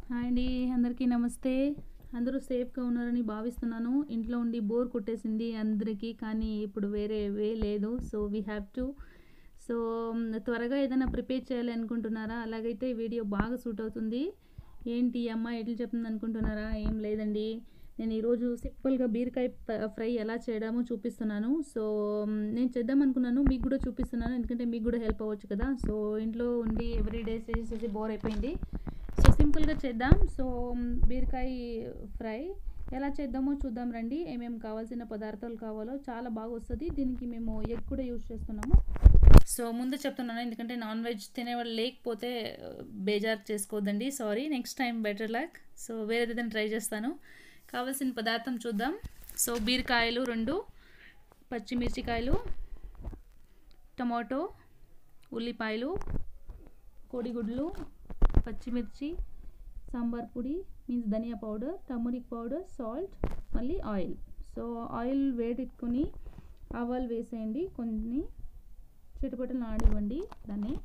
hi అండి అందరికీ నమస్తే అందరూ సేఫ్గా ఉన్నారని భావిస్తున్నాను ఇంట్లో ఉండి బోర్ కొట్టేసింది అందరికీ కానీ ఇప్పుడు వేరే వే లేదు so we have to so త్వరగా ఏదైనా ప్రిపేర్ చేయాలి అనుకుంటున్నారా అలాగైతే ఈ వీడియో బాగా సూట్ అవుతుంది ఏంటి ఈ అమ్మాయి ఎట్లా చెప్తుంది అనుకుంటున్నారా ఏం లేదండి నేను ఈరోజు సింపుల్గా బీరకాయ ప- ఫ్రై ఎలా చేయడమో చూపిస్తున్నాను సో మ్, నేను చేద్దాం అనుకున్నాను మీకు కూడా చూపిస్తున్నాను ఎందుకంటే మీకు కూడా హెల్ప్ అవ్వచ్చు కదా సో ఇంట్లో ఉండి ఎవ్రీడే చేసి చేసి బోర్ అయిపోయింది సో సింపుల్గా చేద్దాం సో మ్, బీరకాయ ఫ్రై ఎలా చేద్దామో చూద్దాం రండి ఏమేమి కావాల్సిన పదార్థాలు కావాలో చాలా బాగా వస్తుంది దీనికి మేము ఎగ్ కూడా యూజ్ చేస్తున్నాము సో ముందు చెప్తున్నాను ఎందుకంటే నాన్ వెజ్ తినేవాళ్ళు లేకపోతే ఆ, బేజారు చేసుకోవద్దండి sorry next time better luck so వేరే ఏదైనా ట్రై చేస్తాను కావాల్సిన పదార్థం చూద్దాం సో బీరకాయలు రెండు పచ్చిమిర్చికాయలు టమాటో ఉల్లిపాయలు కోడిగుడ్లు పచ్చిమిర్చి సాంబార్ పొడి means dhania powder turmeric powder salt మళ్ళీ ఆయిల్ సో ఆయిల్ వేడెట్టుకొని ఆవాలు వేసేయండి కొన్ని చిటపటలు నాడివ్వండి దాన్ని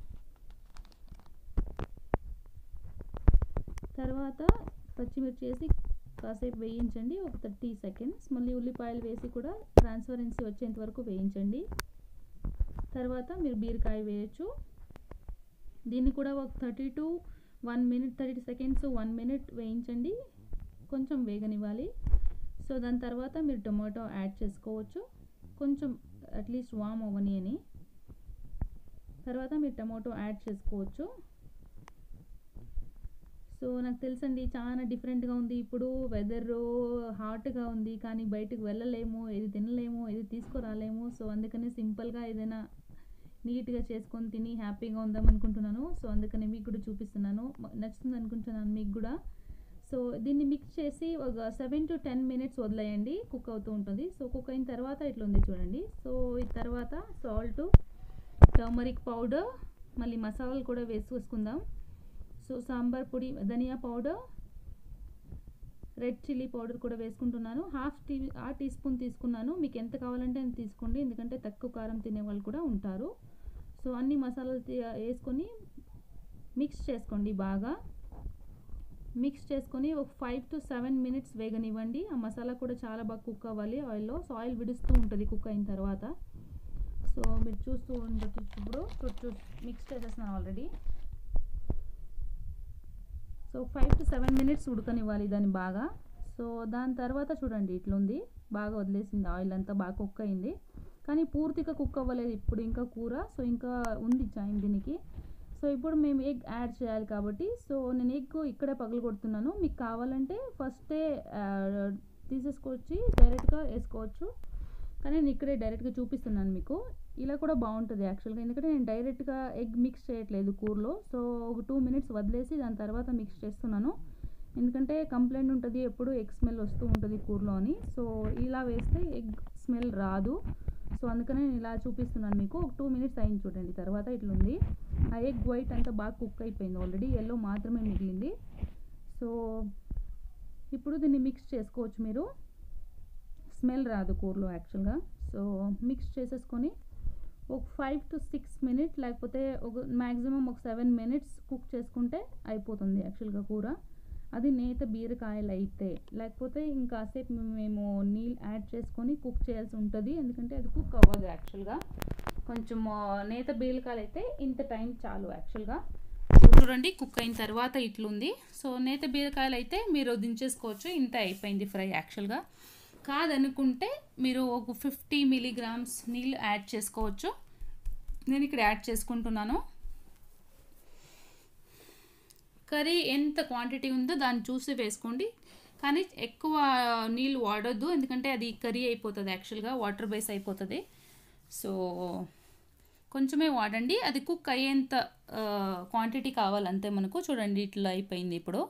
తర్వాత పచ్చిమిర్చి వేసి కాసేపు వేయించండి ఒక థర్టీ సెకండ్స్ మళ్ళీ ఉల్లిపాయలు వేసి కూడా ట్రాన్స్పరెన్సీ వచ్చేంత వరకు వేయించండి తర్వాత మీరు బీరకాయ వేయచ్చు దీన్ని కూడా ఒక thirty to one minute thirty seconds one minute వేయించండి కొంచెం వేగనివ్వాలి సో దాని తర్వాత మీరు టొమాటో యాడ్ చేసుకోవచ్చు కొంచెం అట్లీస్ట్ వామ్ అవ్వని అని తర్వాత మీరు టమాటో యాడ్ చేసుకోవచ్చు సో నాకు తెలుసండి చాలా డిఫరెంట్గా ఉంది ఇప్పుడు వెదర్ హాట్గా ఉంది కానీ బయటకు వెళ్ళలేము ఏది తినలేము ఏది తీసుకురాలేము సో అందుకని సింపుల్గా ఏదైనా నీట్గా చేసుకొని తిని హ్యాపీగా ఉందాం అనుకుంటున్నాను సో అందుకని మీకు కూడా చూపిస్తున్నాను మ- నచ్చుతుంది అనుకుంటున్నాను మీకు కూడా సో దీన్ని మిక్స్ చేసి ఒక సెవెన్ టు టెన్ మినిట్స్ వదిలేయండి కుక్ అవుతూ ఉంటుంది సో కుక్ అయిన తర్వాత ఇట్లా ఉంది చూడండి సో ఈ తర్వాత సాల్ట్ టర్మరిక్ పౌడర్ మళ్ళీ మసాలాలు కూడా వేసుకుందాం సో సాంబార్ పొడి dhania powder red chilli powder కూడా వేసుకుంటున్నాను హాఫ్ టీ ఆ టీ స్పూన్ తీసుకున్నాను మీకు ఎంత కావాలంటే అంత తీసుకోండి ఎందుకంటే తక్కువ కారం తినే వాళ్ళు కూడా ఉంటారు సో అన్ని మసాలాలు తీ- వేసుకొని మిక్స్ చేసుకోండి బాగా మిక్స్ చేసుకొని ఒక ఫైవ్ టు సెవెన్ మినిట్స్ వేగనివ్వండి ఆ మసాలా కూడా చాలా బాగా కుక్ అవ్వాలి ఆయిల్లో సో ఆయిల్ విడుస్తూ ఉంటుంది కుక్ అయిన తర్వాత సో మీరు చూస్తూ ఉండొచ్చు ఇప్పుడు చూ- చూ మిక్స్ చేసేస్తున్నాను already so five to seven minutes ఉడకనివ్వాలి దాన్ని బాగా సో దాని తర్వాత చూడండి ఇట్లుంది బాగా వదిలేసింది ఆయిల్ అంతా బాగా కుక్ అయింది కానీ పూర్తిగా కుక్ అవ్వలేదు ఇప్పుడు ఇంకా కూర సో ఇంకా ఉంది టైం దీనికి సో ఇప్పుడు మేము ఎగ్ యాడ్ చేయాలి కాబట్టి సో నేను ఎగ్ ఇక్కడే పగలు కొడుతున్నాను మీకు కావాలంటే ఫస్టే ఆ, తీసేసుకొచ్చి డైరెక్ట్గా వేసుకోవచ్చు కానీ నేను ఇక్కడే డైరెక్ట్గా చూపిస్తున్నాను మీకు ఇలా కూడా బాగుంటుంది యాక్చువల్గా ఎందుకంటే నేను డైరెక్ట్గా ఎగ్ మిక్స్ చేయట్లేదు కూరలో సో ఒక టూ మినిట్స్ వదిలేసి దాని తర్వాత మిక్స్ చేస్తున్నాను ఎందుకంటే కంప్లైంట్ ఉంటుంది ఎప్పుడు ఎగ్ స్మెల్ వస్తూ ఉంటుంది కూరలో అని సో ఇలా వేస్తే ఎగ్ స్మెల్ రాదు సో అందుకనే నేను ఇలా చూపిస్తున్నాను మీకు ఒక టూ మినిట్స్ అయింది చూడండి తర్వాత ఇట్లుంది ఆ ఎగ్ వైట్ అంతా బాగా కుక్ అయిపోయింది ఆల్రెడీ ఎల్లో మాత్రమే మిగిలింది సో ఇప్పుడు దీన్ని మిక్స్ చేసుకోవచ్చు మీరు స్మెల్ రాదు కూరలో యాక్చువల్గా సో మిక్స్ చేసేసుకొని ఒక ఫైవ్ టు సిక్స్ మినిట్స్ లేకపోతే ఒక మ్యాక్సిమం ఒక సెవెన్ మినిట్స్ కుక్ చేసుకుంటే అయిపోతుంది యాక్చువల్గా కూర అది నేత బీరకాయలు అయితే లేకపోతే ఇంకాసేపు మేము నీళ్ళు యాడ్ చేసుకొని కుక్ చేయాల్సి ఉంటుంది ఎందుకంటే అది కుక్ అవ్వదు యాక్చువల్గా కొంచెం ఆ, నేత బీరకాయలు అయితే ఇంత టైం చాలు యాక్చువల్గా సో చూడండి కుక్ అయిన తర్వాత ఇట్లుంది సో నేత బీరకాయలు అయితే మీరు దించేసుకోవచ్చు ఇంత అయిపోయింది ఫ్రై యాక్చువల్గా కాదనుకుంటే మీరు ఒక ఫిఫ్టీ మిలీగ్రామ్స్ నీళ్ళు యాడ్ చేసుకోవచ్చు నేను ఇక్కడ యాడ్ చేసుకుంటున్నాను కర్రీ ఎంత క్వాంటిటీ ఉందో దాన్ని చూసి వేసుకోండి కానీ ఎక్కువ నీళ్ళు వాడొద్దు ఎందుకంటే అది కర్రీ అయిపోతుంది యాక్చువల్గా వాటర్ బేస్ అయిపోతుంది సో కొంచెమే వాడండి అది కుక్ అయ్యేంత క్వాంటిటీ కావాలంతే మనకు చూడండి ఇట్లా అయిపోయింది ఇప్పుడు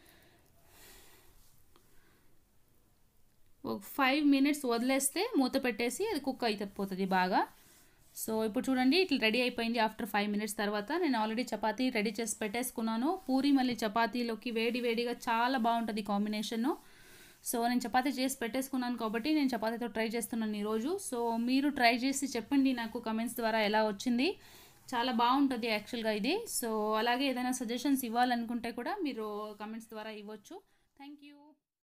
ఒక ఫైవ్ మినిట్స్ వదిలేస్తే మూత పెట్టేసి అది కుక్ అయిపోతుంది బాగా సో ఇప్పుడు చూడండి ఇట్లా రెడీ అయిపోయింది ఆఫ్టర్ ఫైవ్ మినిట్స్ తర్వాత నేను ఆల్రెడీ చపాతీ రెడీ చేసి పెట్టేసుకున్నాను పూరి మళ్ళీ చపాతీలోకి వేడి వేడిగా చాలా బాగుంటుంది కాంబినేషను సో నేను చపాతీ చేసి పెట్టేసుకున్నాను కాబట్టి నేను చపాతీతో ట్రై చేస్తున్నాను ఈరోజు సో మీరు ట్రై చేసి చెప్పండి నాకు కమెంట్స్ ద్వారా ఎలా వచ్చింది చాలా బాగుంటుంది యాక్చువల్గా ఇది సో అలాగే ఏదైనా సజెషన్స్ ఇవ్వాలనుకుంటే కూడా మీరు కమెంట్స్ ద్వారా ఇవ్వచ్చు థ్యాంక్ యూ